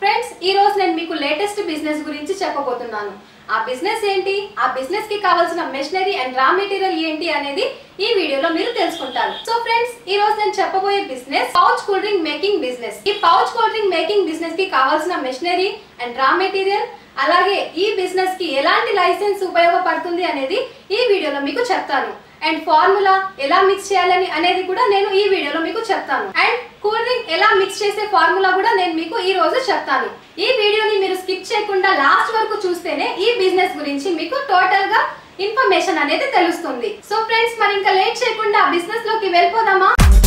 Friends ఈ రోజు నేను మీకు లేటెస్ట్ బిజినెస్ గురించి చెప్పబోతున్నాను ఆ బిజినెస్ ఏంటి ఆ బిజినెస్ కి కావాల్సిన మెషినరీ అండ్ రా మెటీరియల్ ఏంటి అనేది ఈ వీడియోలో మీరు తెలుసుకుంటారు సో ఫ్రెండ్స్ ఈ రోజు నేను చెప్పబోయే business pouch cool drink making business ఈ pouch cool drink making business కి కావాల్సిన మెషినరీ అండ్ రా మెటీరియల్ అలాగే ఈ బిజినెస్ కి ఎలాంటి లైసెన్స్ ఉపయోగపడుతుంది అనేది ఈ వీడియోలో మీకు చెప్తాను అండ్ ఫార్ములా ఎలా మిక్స్ చేయాలని అనేది కూడా నేను ఈ వీడియోలో మీకు చెప్తాను అండ్ కూల్ డ్రింక్ ఎలా మిక్స్ చేసే ఫార్ములా కూడా నేను మీకు ఈ రోజు చెప్తాను ఈ వీడియోని మీరు స్కిప్ చేయకుండా లాస్ట్ వరకు చూస్తేనే ఈ బిజినెస్ గురించి మీకు టోటల్ గా ఇన్ఫర్మేషన్ అనేది తెలుస్తుంది సో ఫ్రెండ్స్ మరి ఇంకా లేట్ చేయకుండా బిజినెస్ లోకి వెళ్ళిపోదామా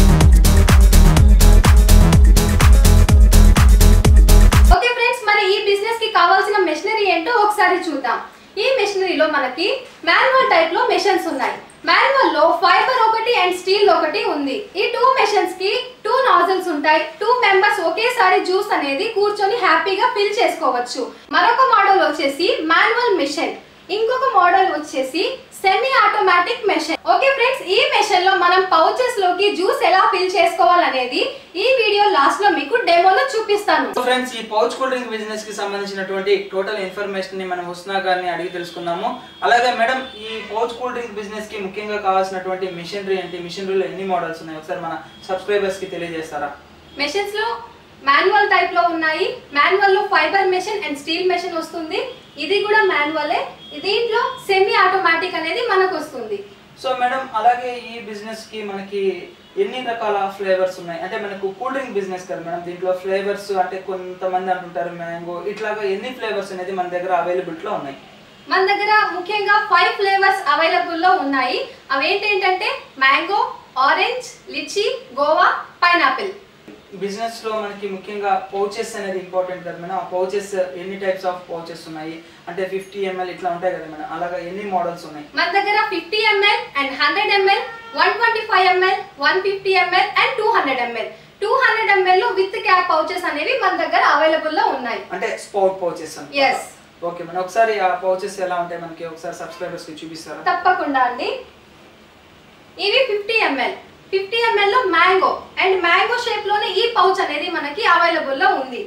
ఓకే ఫ్రెండ్స్ మరి ఈ బిజినెస్ కి కావాల్సిన మెషినరీ ఏంటో ఒకసారి చూద్దాం ఈ మెషినరీలో మనకి మాన్యువల్ టైప్ లో మెషిన్స్ ఉన్నాయి మాన్యువల్ లో ఫైబర్ ఒకటి అండ్ స్టీల్ ఒకటి ఉంది ఈ టూ మెషిన్స్ కి టూ నాజిల్స్ ఉంటాయి టూ మెంబర్స్ ఒకేసారి జ్యూస్ అనేది కూర్చొని హ్యాపీగా ఫిల్ చేసుకోవచ్చు మరొక మోడల్ వచ్చేసి మాన్యువల్ మెషిన్ ఇంకొక మోడల్ వచ్చేసి semi automatic machine okay friends ఈ మెషిన్ లో మనం పౌచెస్ లోకి జ్యూస్ ఎలా ఫిల్ చేసుకోవాలనేది ఈ వీడియో లాస్ట్ లో మీకు డెమోలో చూపిస్తాను సో ఫ్రెండ్స్ ఈ పౌచ్ కూల్ డ్రింక్ బిజినెస్ కి సంబంధించినటువంటి టోటల్ ఇన్ఫర్మేషన్ ని మనం హుస్నా గారిని అడిగి తెలుసుకుందాము అలాగే మేడం ఈ పౌచ్ కూల్ డ్రింక్ బిజినెస్ కి ముఖ్యంగా కావాల్సినటువంటి మిషనరీ ఏంటి మిషనరీలో ఎన్ని మోడల్స్ ఉన్నాయి ఒకసారి మన సబ్స్క్రైబర్స్ కి తెలియజేస్తారా మెషిన్స్ లో మాన్యువల్ టైప్ లో ఉన్నాయి మాన్యువల్ లో fibre machine and steel machine వస్తుంది ఇది కూడా మాన్యువలే దీంట్లో సెమీ ఆటోమేటిక్ అనేది మనకు వస్తుంది సో మేడం అలాగే ఈ బిజినెస్ కి మనకి ఎన్ని రకాల ఫ్లేవర్స్ ఉన్నాయి అంటే మనకు కూల్ డ్రింక్ బిజినెస్ కదా మేడం దీంట్లో ఫ్లేవర్స్ అంటే కొంతమంది అంటుంటారు మ్యాంగో ఇట్లాగా ఎన్ని ఫ్లేవర్స్ అనేది మన దగ్గర అవైలబిలిటీలో ఉన్నాయి మన దగ్గర ముఖ్యంగా ఫైవ్ ఫ్లేవర్స్ అవైలబుల్ లో ఉన్నాయి అవి ఏంటంటే mango orange litchi guava pineapple business లో మనకి ముఖ్యంగా పౌచెస్ అనేది ఇంపార్టెంట్ కదా మేడం ఆ పౌచెస్ ఎన్ని టైప్స్ ఆఫ్ పౌచెస్ ఉన్నాయి అంటే ఫిఫ్టీ ఎంఎల్ ఇట్లా ఉంటాయి కదా మేడం అలాగా ఎన్ని మోడల్స్ ఉన్నాయి మన దగ్గర fifty ML and hundred ML one twenty five ML one fifty ML and two hundred ML two hundred ML లో విత్ క్యాప్ పౌచెస్ అనేవి మన దగ్గర అవైలబుల్ లో ఉన్నాయి అంటే స్పౌట్ పౌచెస్ అని ఎస్ ఓకే మేడం ఒకసారి ఆ పౌచెస్ ఎలా ఉంటాయి మనకి ఒకసారి సబ్స్క్రైబర్స్ కి చూపిస్తారా తప్పకుండా అండి ఇవి ఫిఫ్టీ ఎంఎల్ ఫిఫ్టీ ఎంఎల్ లో మ్యాంగో అండ్ మ్యాంగో షేప్ లోనే ఈ పౌచ్ అనేది మనకి అవైలబుల్ లో ఉంది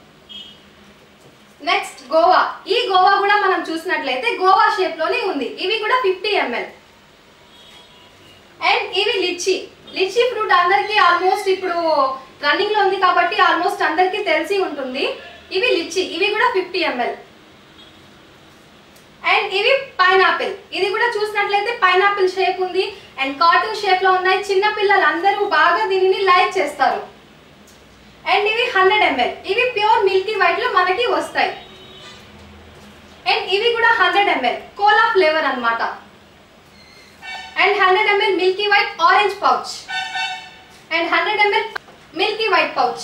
నెక్స్ట్ గోవా ఈ గోవా కూడా మనం చూసినట్లయితే గోవా షేప్ లోనే ఉంది ఇవి కూడా ఫిఫ్టీ ఎంఎల్ అండ్ ఇవి లిచ్చి లిచ్చి ఫ్రూట్ అందరికీ ఆల్మోస్ట్ ఇప్పుడు రన్నింగ్ లో ఉంది కాబట్టి ఆల్మోస్ట్ అందరికీ తెలిసి ఉంటుంది ఇవి లిచ్చి ఇవి కూడా ఫిఫ్టీ ఎంఎల్ అండ్ ఇవి పైనాపిల్ ఇది కూడా చూసినట్లయితే పైనాపిల్ షేప్ ఉంది అండ్ కార్టూన్ షేప్ లో ఉన్నాయి చిన్న పిల్లలు అందరూ బాగా దీనిని లైక్ చేస్తారు అండ్ ఇవి హండ్రెడ్ ఎంఎల్ ఇవి ప్యూర్ మిల్కీ వైట్ లో మనకి వస్తాయి అండ్ ఇవి కూడా హండ్రెడ్ ఎంఎల్ కోలా ఫ్లేవర్ అన్నమాట and hundred ML milky white orange pouch and hundred ML milky white pouch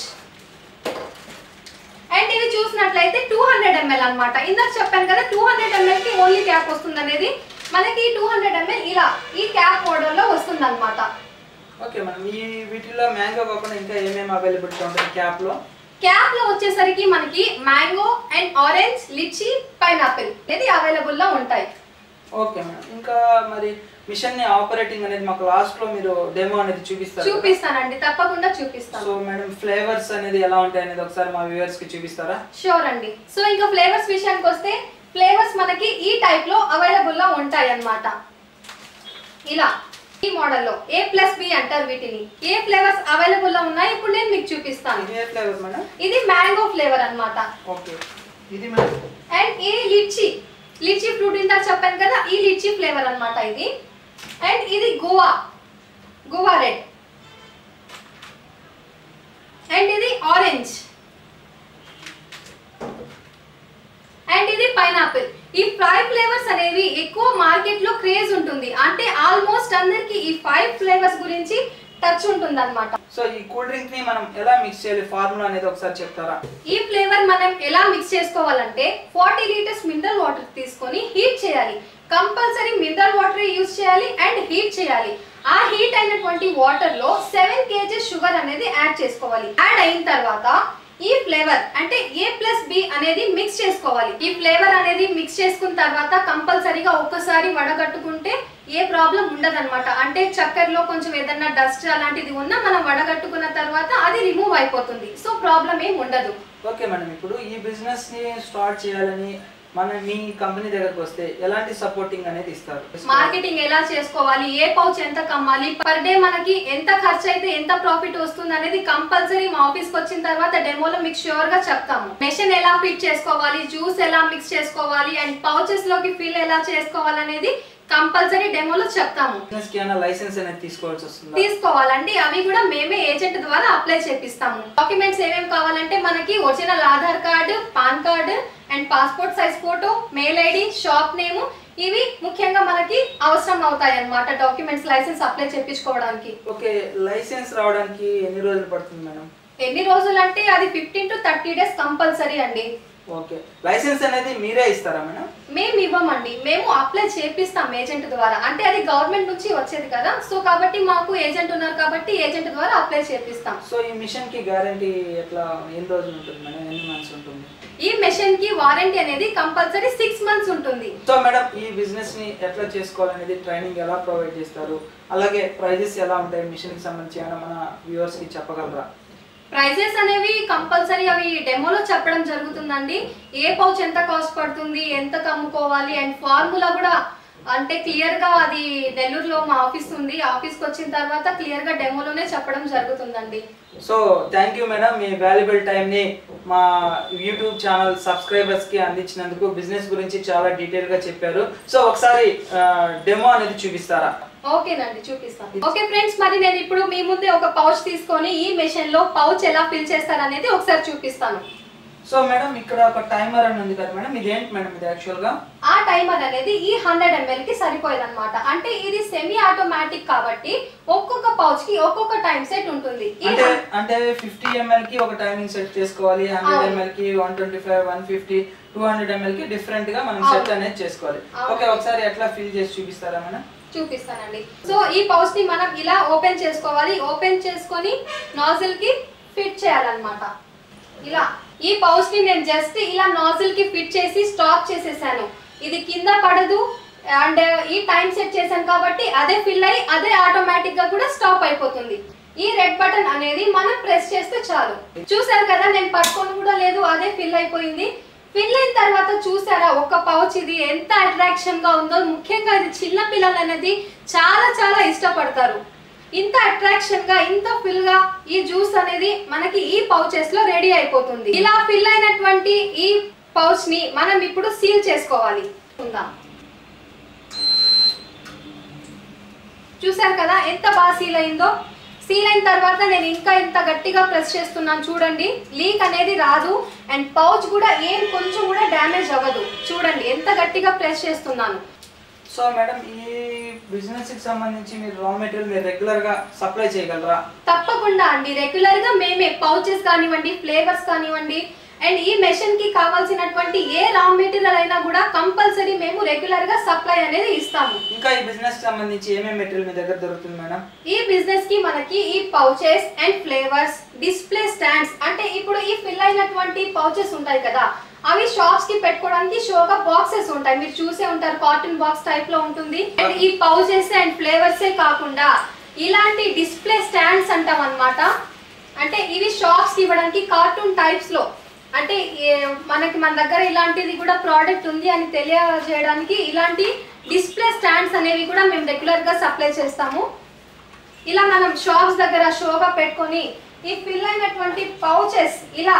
and ఇవి చూసినట్లయితే టూ హండ్రెడ్ ఎంఎల్ అనమాట ఇందాక చెప్పాను కదా టూ హండ్రెడ్ ఎంఎల్ కి ఓన్లీ క్యాప్ వస్తుంది అనేది మనకి టూ హండ్రెడ్ ఎంఎల్ ఇలా ఈ క్యాప్ మోడల్ లో వస్తుంది అనమాట ఓకే మేడం ఈ వీటిలో మ్యాంగో కాకుండా ఇంకా ఏమేమి అవైలబిలిటీ ఉంటుంది క్యాప్ లో క్యాప్ లో వచ్చేసరికి మనకి mango and orange litchi pineapple అనేది అవైలబుల్ లో ఉంటాయి ఓకే మేడం ఇంకా మరి మిషన్ ని ఆపరేటింగ్ అనేది మాకు లాస్ట్ లో మీరు డెమో అనేది చూపిస్తారు కదా? చూపిస్తానండి తప్పకుండా చూపిస్తాను సో మేడం ఫ్లేవర్స్ అనేది ఎలా ఉంటాయి అనేది ఒకసారి మా వ్యూవర్స్ కి చూపిస్తారా షూర్ అండి సో ఇంకా ఫ్లేవర్స్ విషయానికి వస్తే ఫ్లేవర్స్ మనకి ఈ టైప్ లో అవైలబుల్ లో ఉంటాయి అన్నమాట ఇలా ఈ మోడల్లో ఏ ప్లస్ బి అంటారు వీటిని ఏ ఫ్లేవర్స్ అవైలబుల్ లో ఉన్నాయి ఇప్పుడు నేను మీకు చూపిస్తాను ఇది ఏ ఫ్లేవర్ మేడం ఇది మ్యాంగో ఫ్లేవర్ అన్నమాట ఓకే ఇది మేడం అండ్ ఇది లిచ్చి లిచ్చి ఫ్రూట్ ఇంత చెప్పాను కదా ఈ లిచ్చి ఫ్లేవర్ అన్నమాట ఇది అండ్ ఇది గువా గువా రెడ్ అండ్ ఇది ఆరెంజ్ అండ్ ఇది పైనాపిల్ ఈ ఫైవ్ ఫ్లేవర్స్ అనేవి ఎక్కువ మార్కెట్ లో క్రేజ్ ఉంటుంది అంటే ఆల్మోస్ట్ అందరికి ఈ ఫైవ్ ఫ్లేవర్స్ గురించి టచ్ ఉంటుంది సో ఈ కూల్ డ్రింక్ ని మనం ఎలా మిక్స్ చేయాలి ఫార్ములా అనేది ఒకసారి చెప్తారా ఈ ఫ్లేవర్ మనం ఎలా మిక్స్ చేసుకోవాలంటే ఫార్టీ లీటర్స్ మినరల్ వాటర్ తీసుకొని హీట్ చేయాలి కంపల్సరీ మినరల్ వాటర్ యూజ్ చేయాలి అండ్ హీట్ చేయాలి ఆ హీట్ అయినటువంటి వాటర్ లో సెవెన్ కేజెస్ షుగర్ అనేది యాడ్ చేసుకోవాలి యాడ్ అయిన తర్వాత ఈ ఫ్లేవర్ అంటే ఏ ప్లస్ బి అనేది మిక్స్ చేసుకోవాలి ఈ ఫ్లేవర్ అనేది మిక్స్ చేసుకున్న తర్వాత కంపల్సరీగా ఒక్కసారి వడగట్టుకుంటే ఏ ప్రాబ్లం ఉండదన్నమాట అంటే చక్కెరలో కొంచెం ఏదన్నా డస్ట్ అలాంటిది ఉన్నా మనం వడగట్టుకున్న తర్వాత అది రిమూవ్ అయిపోతుంది సో ప్రాబ్లం ఏం ఉండదు ఓకే మేడం ఇప్పుడు ఈ బిజినెస్ ని స్టార్ట్ చేయాలని మన మీ కంపెనీ దగ్గరకు వస్తే ఎలాంటి సపోర్టింగ్ అనేది ఇస్తారు మార్కెటింగ్ ఎలా చేసుకోవాలి ఏ పౌచ్ ఎంత కమ్మాలి పర్ డే మనకి ఎంత ఖర్చు అయితే ఎంత ప్రాఫిట్ వస్తుంది అనేది కంపల్సరీ మా ఆఫీస్ కి వచ్చిన తర్వాత డెమోలో మీకు షూర్ గా చెప్తాము మెషిన్ ఎలా ఫిట్ చేసుకోవాలి జ్యూస్ ఎలా మిక్స్ చేసుకోవాలి అండ్ పౌచెస్ లోకి ఫిల్ ఎలా చేసుకోవాలి అనేది కంపల్సరీ డెమోలో చెప్తాము బిజినెస్ కి ఏమైనా లైసెన్స్ అనేది తీసుకోవాల్సి వస్తుందా తీసుకోవాలండి అవి కూడా మేమే ఏజెంట్ ద్వారా అప్లై చేపిస్తాము డాక్యుమెంట్స్ ఏమేమి కావాలంటే మనకి original Aadhaar card PAN card and passport size photo mail ID shop name ఇవి ముఖ్యంగా మనకి అవసరం అవుతాయి అన్నమాట డాక్యుమెంట్స్ లైసెన్స్ అప్లై చేపించుకోవడానికి ఓకే లైసెన్స్ రావడానికి ఎన్ని రోజులు పడుతుంది మేడం ఎన్ని రోజులు అంటే అది fifteen to thirty days compulsory అండి ఓకే లైసెన్స్ అనేది మీరే ఇస్తారా మేడం మేము ఇవ్వమండి మేము అప్లై చేపిస్తాం ఏజెంట్ ద్వారా అంటే అది గవర్నమెంట్ నుంచి వచ్చేది కదా సో కాబట్టి మాకు ఏజెంట్ ఉన్నారు కాబట్టి ఏజెంట్ ద్వారా అప్లై చేపిస్తాం సో ఈ మిషన్ కి గ్యారంటీ ఎట్లా ఎన్ని రోజులు ఉంటుంది మేడం ఎన్ని మంత్స్ ఉంటుంది ఈ మెషిన్ కి వారంటీ అనేది కంపల్సరీ సిక్స్ మంత్స్ ఉంటుంది సో మేడం ఈ బిజినెస్ ని ఎట్లా చేసుకోవాలనేది ట్రైనింగ్ ఎలా ప్రొవైడ్ చేస్తారు అలాగే ప్రైజెస్ ఎలా ఉంటాయి మిషన్ కి సంబంధించి ఏమైనా మన వ్యూవర్స్ కి చెప్పగలరా ప్రైజెస్ అనేవి కంపల్సరీ అవి డెమోలో చెప్పడం జరుగుతుందండి ఏ పౌచ్ ఎంత కాస్ట్ పడుతుంది ఎంత కమ్ముకోవాలి అండ్ ఫార్ములా కూడా అంటే క్లియర్ గా అది నెల్లూరులో మా ఆఫీస్ ఉంది ఆఫీస్కి వచ్చిన తర్వాత క్లియర్ గా డెమోలోనే చెప్పడం జరుగుతుందండి సో థ్యాంక్ యూ మేడం మీ వాల్యుబుల్ టైంని మా యూట్యూబ్ ఛానల్ సబ్స్క్రైబర్స్ కి అందించినందుకు బిజినెస్ గురించి చాలా డీటెయిల్ గా చెప్పారు సో ఒకసారి డెమో అనేది చూపిస్తారా ఓకేనండి చూపిస్తాను ఓకే ఫ్రెండ్స్ మరి నేను ఇప్పుడు మీ ముందే ఒక పౌచ్ తీసుకొని ఈ మెషిన్ లో పౌచ్ ఎలా ఫిల్ చేస్తారనేది ఒకసారి చూపిస్తాను సో మేడం ఇక్కడ ఒక టైమర్ అని ఉంది కదా మేడం ఇది ఏంటి మేడం ఇది యాక్చువల్ గా ఆ టైమర్ అనేది ఈ హండ్రెడ్ ఎంఎల్ కి సరిపోయేదన్నమాట అంటే ఇది సెమీ ఆటోమేటిక్ కాబట్టి ఒక్కొక్క పౌచ్ కి ఒక్కొక్క టైం సెట్ ఉంటుంది ఈ అంటే hun- అంటే ఫిఫ్టీ ఎంఎల్ కి ఒక టైమింగ్ సెట్ చేసుకోవాలి హండ్రెడ్ అవును. ఎంఎల్ కి one twenty five one fifty two hundred ML కి డిఫరెంట్ గా మనం అవును. సెట్ అనేది చేసుకోవాలి అవును. ఓకే ఒకసారి ఎట్లా ఫిల్ చేసి చూపిస్తారా మేడం చూపిస్తానండి సో ఈ పౌచ్ ని మనం ఇలా ఓపెన్ చేసుకోవాలి ఓపెన్ చేసుకొని నాజిల్ కి ఫిట్ చేయాలన్నమాట ఇలా ఈ పౌచ్ ని నేను జస్ట్ ఇలా నాజిల్ కి ఫిట్ చేసి స్టాప్ చేసేసాను ఇది కింద పడదు అండ్ ఈ టైం సెట్ చేశాను కాబట్టి అదే ఫిల్ అయ్యి అదే ఆటోమేటిక్ గా కూడా స్టాప్ అయిపోతుంది ఈ రెడ్ బటన్ అనేది మనం ప్రెస్ చేస్తే చాలు చూసారు కదా నేను పట్టుకొని కూడా లేదు అదే ఫిల్ అయిపోయింది ఫిల్ అయిన తర్వాత చూసారా ఒక పౌచ్ ఇది ఎంత అట్రాక్షన్ గా ఉందో ముఖ్యంగా ఇది చిన్న పిల్లలు అనేది చాలా చాలా ఇష్టపడతారు ఇంత అట్రాక్షన్ గా ఇంత ఫిల్ గా ఈ జ్యూస్ అనేది మనకి ఈ పౌచెస్ లో రెడీ అయిపోతుంది ఇలా ఫిల్ అయినటువంటి ఈ పౌచ్ ని మనం ఇప్పుడు సీల్ చేసుకోవాలి ఉందాం చూసారు కదా ఎంత బాగా సీల్ అయిందో సీల్ అయిన తర్వాత నేను ఇంకా ఎంత గట్టిగా ప్రెస్ చేస్తున్నాను చూడండి లీక్ అనేది రాదు అండ్ పౌచ్ కూడా ఏం కొంచెం కూడా డ్యామేజ్ అవ్వదు చూడండి ఎంత గట్టిగా ప్రెస్ చేస్తున్నాను సో మేడం ఈ బిజినెస్ కి సంబంధించి మీరు రా మెటీరియల్ మీరు రెగ్యులర్ గా సప్లై చేయగలరా తప్పకుండా అండి రెగ్యులర్ గా మేమే పౌచెస్ కానివ్వండి ఫ్లేవర్స్ కానివ్వండి అండ్ ఈ మెషిన్ కి కావాల్సినటువంటి ఏ రా మెటీరియల్ అయినా కూడా కంపల్సరీ మేము రెగ్యులర్ గా సప్లై అనేది ఇస్తాము ఇంకా ఈ బిజినెస్ కి సంబంధించి ఏమేమి మెటీరియల్ మీ దగ్గర దొరుకుతుంది మేడం ఈ బిజినెస్ కి మనకి ఈ pouches and flavours display stands అంటే ఇప్పుడు ఈ ఫిల్ అయినటువంటి పౌచెస్ ఉంటాయి కదా అవి షాప్స్ కి పెట్టుకోవడానికి షోగా బాక్సెస్ ఉంటాయి మీరు చూసే ఉంటారు కాటన్ బాక్స్ టైప్ లో ఉంటుంది అండ్ ఈ పౌచెస్ అండ్ ఫ్లేవర్స్ కాకుండా ఇలాంటి డిస్ప్లే స్టాండ్స్ అంటాం అన్నమాట అంటే ఇవి షాప్స్ కి ఇవ్వడానికి కార్టూన్ టైప్స్ లో అంటే ఏ- మనకి మన దగ్గర ఇలాంటిది కూడా ప్రోడక్ట్ ఉంది అని తెలియజేయడానికి ఇలాంటి డిస్ప్లే స్టాండ్స్ అనేవి కూడా మేము రెగ్యులర్ గా సప్లై చేస్తాము ఇలా మనం షాప్స్ దగ్గర షోగా పెట్టుకొని ఈ ఫిల్ అయినటువంటి పౌచెస్ ఇలా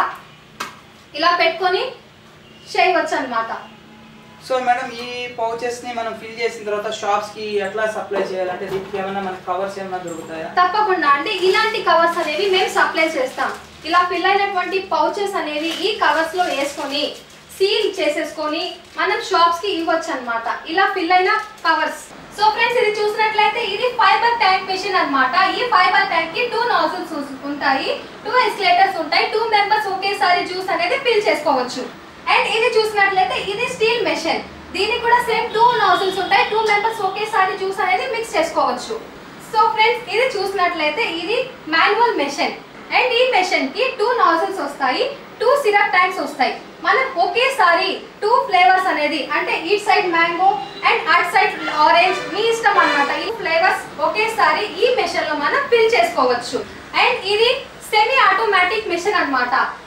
ఇలా పెట్టుకొని చేయవచ్చు అన్నమాట సో మేడం ఈ పౌచెస్ ని మనం ఫిల్ చేసిన తర్వాత షాప్స్ కి ఎట్లా సప్లై చేయాలంటే దీనికి ఏమైనా మనకి కవర్స్ ఏమైనా దొరుకుతాయా తప్పకుండా అంటే ఇలాంటి కవర్స్ అనేవి మేము సప్లై చేస్తాం ఇలా ఫిల్ అయినటువంటి పౌచెస్ అనేవి ఈ కవర్స్ లో వేసుకొని సీల్ చేసేసుకొని మనం షాప్స్ కి ఇవ్వచ్చు అన్నమాట ఇలా ఫిల్ అయిన కవర్స్ సో ఫ్రెండ్స్ ఇది చూసినట్లయితే ఇది ఫైబర్ ట్యాంక్ మెషిన్ అన్నమాట ఈ ఫైబర్ ట్యాంక్ కి టూ నాజిల్స్ ఉంటాయి టూ ఎస్లేటర్స్ ఉంటాయి టూ మెంబర్స్ ఒకేసారి జ్యూస్ అనేది ఫిల్ చేసుకోవచ్చు అండ్ ఇది చూసినట్లయితే ఇది స్టీల్ మెషిన్ దీనికి కూడా సేమ్ టూ నాజిల్స్ ఉంటాయి టూ మెంబర్స్ ఒకేసారి జ్యూస్ అనేది మిక్స్ చేసుకోవచ్చు సో ఫ్రెండ్స్ ఇది చూసినట్లయితే ఇది మాన్యువల్ మెషిన్ అండ్ ఈ మెషిన్ కి టూ నాజిల్స్ వస్తాయి టూ సిరప్ ట్యాంక్స్ వస్తాయి మనం ఒకేసారి టూ ఫ్లేవర్స్ అనేది అంటే ఈ side mango and at side orange మీ ఇష్టం అన్నమాట ఈ ఫ్లేవర్స్ ఒకేసారి ఈ మెషిన్ లో మనం ఫిల్ చేసుకోవచ్చు అండ్ ఇది సెమీ ఆటోమేటిక్ మెషిన్ అన్నమాట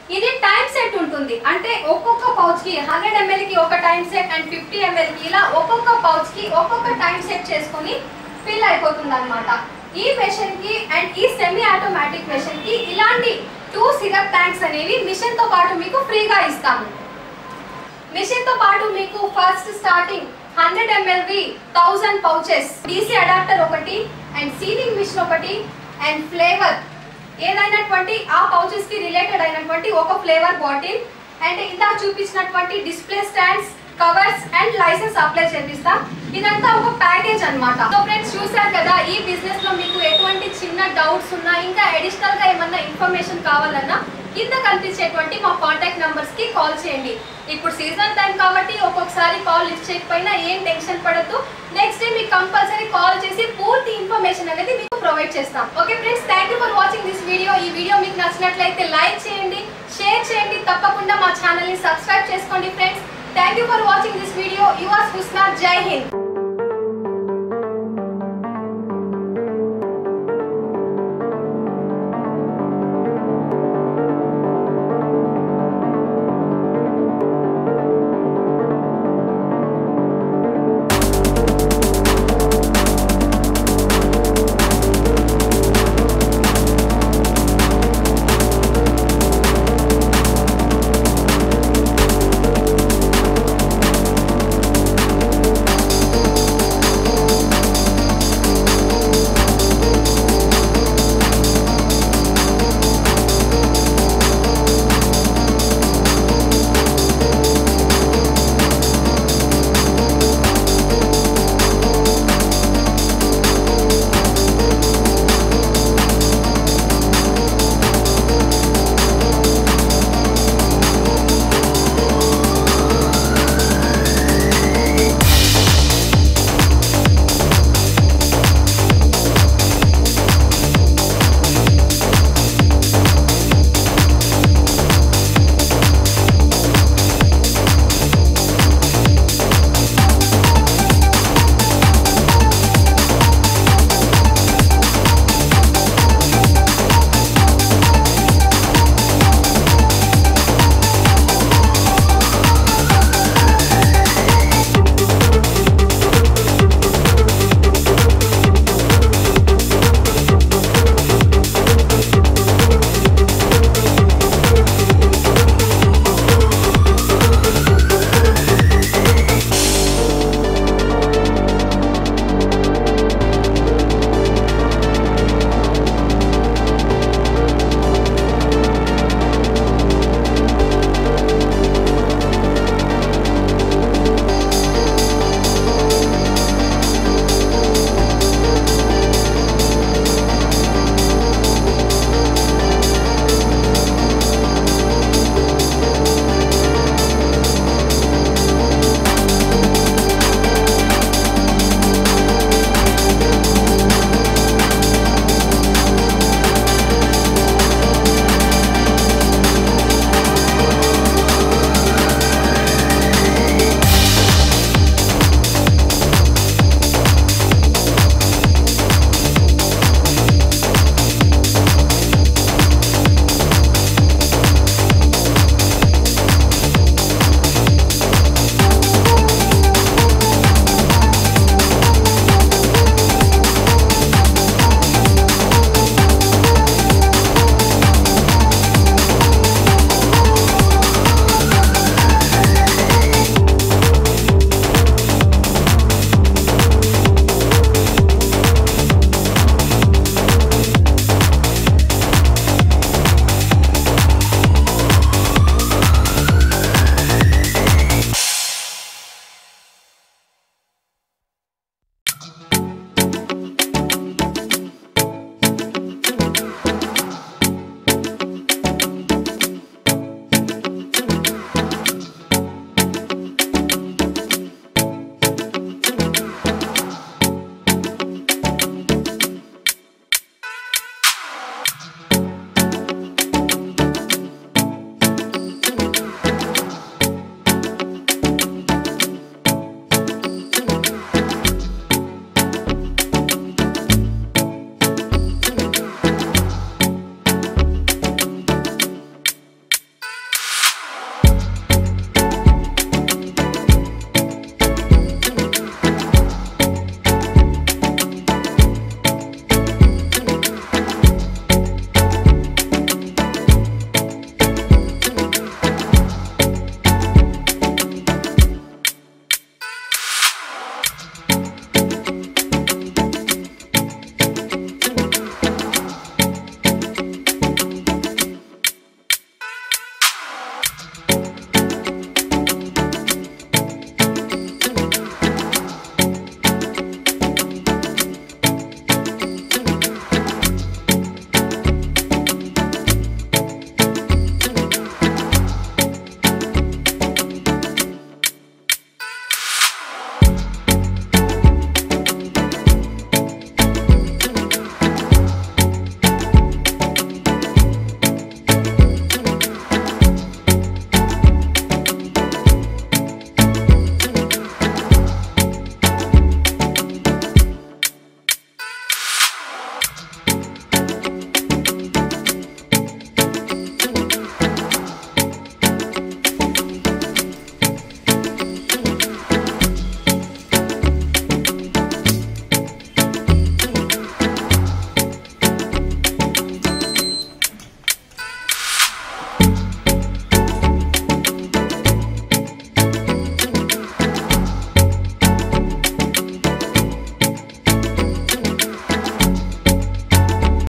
ఇది టైం సెట్ ఉంటుంది అంటే ఒక్కొక్క పౌచ్ కి హండ్రెడ్ ఎంఎల్ కి ఒక time set and fifty ML కి ఇలా ఒక్కొక్క పౌచ్ కి ఒక్కొక్క టైం సెట్ చేసుకొని ఫిల్ అయిపోతుంది అనమాట ఈ మెషిన్ కి అండ్ ఈ సెమీ ఆటోమేటిక్ మెషిన్ కి ఇలాంటి టూ సిరప్ ట్యాంక్స్ అనేవి మిషన్ తో పాటు మీకు ఫ్రీగా ఇస్తాము మిషన్ తో పాటు మీకు ఫస్ట్ స్టార్టింగ్ హండ్రెడ్ ఎంఎల్వి థౌసండ్ పౌచెస్ డీసీ అడాప్టర్ ఒకటి అండ్ సీలింగ్ మిషన్ ఒకటి అండ్ ఫ్లేవర్ ఏదైనటువంటి ఆ పౌచెస్ కి రిలేటెడ్ అయినటువంటి ఒక ఫ్లేవర్ బాటిల్ అండ్ ఇందాక చూపించినటువంటి display stands covers and licence apply చేపిస్తాం ఇదంతా ఒక ప్యాకేజ్ అన్నమాట సో ఫ్రెండ్స్ చూసారు కదా ఈ బిజినెస్ లో మీకు ఎటువంటి చిన్న డౌట్స్ ఉన్నా ఇంకా అడిషనల్ గా ఏమన్నా ఇన్ఫర్మేషన్ కావాలన్నా కింద కనిపించేటువంటి మా కాంటాక్ట్ నంబర్స్ కి కాల్ చేయండి ఇప్పుడు సీజన్ టైం కాబట్టి ఒక్కొక్కసారి కాల్ లిఫ్ట్ చేయకపోయినా ఏం టెన్షన్ పడద్దు నెక్స్ట్ డే మీకు కంపల్సరీ కాల్ చేసి పూర్తి ఇన్ఫర్మేషన్ అనేది మీకు ప్రొవైడ్ చేస్తాం okay friends thank you for watching this video ఈ వీడియో మీకు నచ్చినట్లయితే లైక్ చేయండి షేర్ చేయండి తప్పకుండా మా ఛానల్ ని సబ్స్క్రైబ్ చేసుకోండి friends thank you for watching this video yours Husna Jai Hind